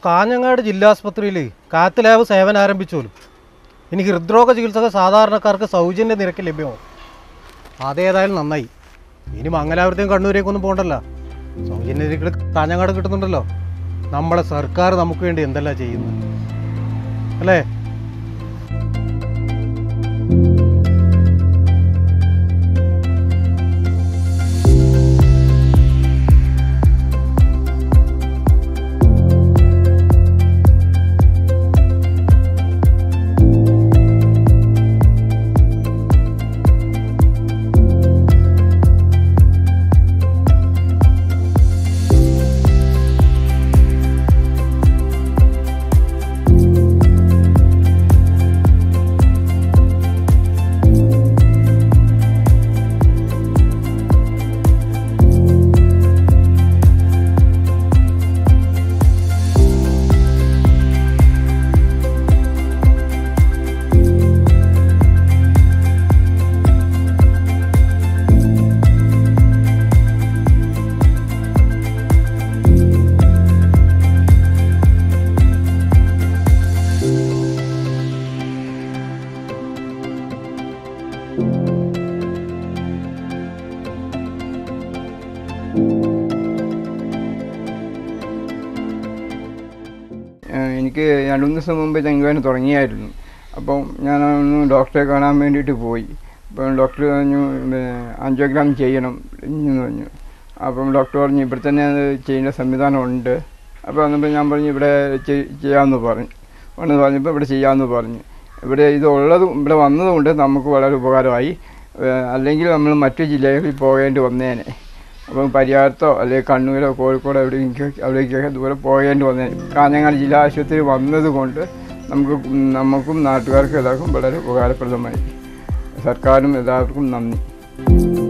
Kanhangad ജില്ലാസ്പത്രിയിൽ cath lab സേവനം ആരംഭിച്ചോലും ഇനി ഹൃദ്രോഗ ചികിത്സകൾ സാധാരണക്കാർക്ക് സൗജന്യ നിരക്ക് ലഭ്യമാവും അതേതായാലും നന്നായി ഇനി മംഗലാപുരത്തേയും കണ്ണൂരേക്കൊന്നും പോകണ്ടല്ലോ സൗജന്യ നിരക്കിൽ കാഞ്ഞങ്ങാട് കിട്ടുന്നുണ്ടല്ലോ നമ്മളെ സർക്കാർ നമുക്ക് വേണ്ടി എന്തെല്ലാം ചെയ്യുന്നു അല്ലേ ഏഹ് എനിക്ക് രണ്ട് മൂന്ന് ദിവസം മുമ്പ് തെങ്ങുവേന തുടങ്ങിയായിരുന്നു അപ്പം ഞാൻ ഒന്ന് ഡോക്ടറെ കാണാൻ വേണ്ടിയിട്ട് പോയി അപ്പം ഡോക്ടർ പറഞ്ഞു അഞ്ചോഗ്രാം ചെയ്യണം എന്ന് പറഞ്ഞു അപ്പം ഡോക്ടർ പറഞ്ഞു ഇവിടെ തന്നെ അത് ചെയ്യുന്ന സംവിധാനം ഉണ്ട് അപ്പോൾ അന്നപ്പോൾ ഞാൻ പറഞ്ഞു ഇവിടെ ചെയ്- ചെയ്യാമെന്ന് പറഞ്ഞു വന്ന് പറഞ്ഞപ്പോൾ ഇവിടെ ചെയ്യാമെന്ന് പറഞ്ഞു ഇവിടെ ഇത് ഉള്ളതും ഇവിടെ വന്നതുകൊണ്ട് നമുക്ക് വളരെ ഉപകാരമായി ഏഹ് അല്ലെങ്കിൽ നമ്മൾ മറ്റു ജില്ലകളിൽ പോകേണ്ടി വന്നേനെ അപ്പം പരിയാരത്തോ അല്ലെങ്കിൽ കണ്ണൂരോ കോഴിക്കോടോ എവിടെയെങ്കിലും അവിടേക്കൊക്കെ ദൂരെ പോകേണ്ടി വന്നേ കാഞ്ഞങ്ങാട് ജില്ലാ ആശുപത്രി വന്നത് കൊണ്ട് നമുക്ക് നമുക്കും നാട്ടുകാർക്കും എല്ലാവർക്കും വളരെ ഉപകാരപ്രദമായി സർക്കാരും എല്ലാവർക്കും നന്ദി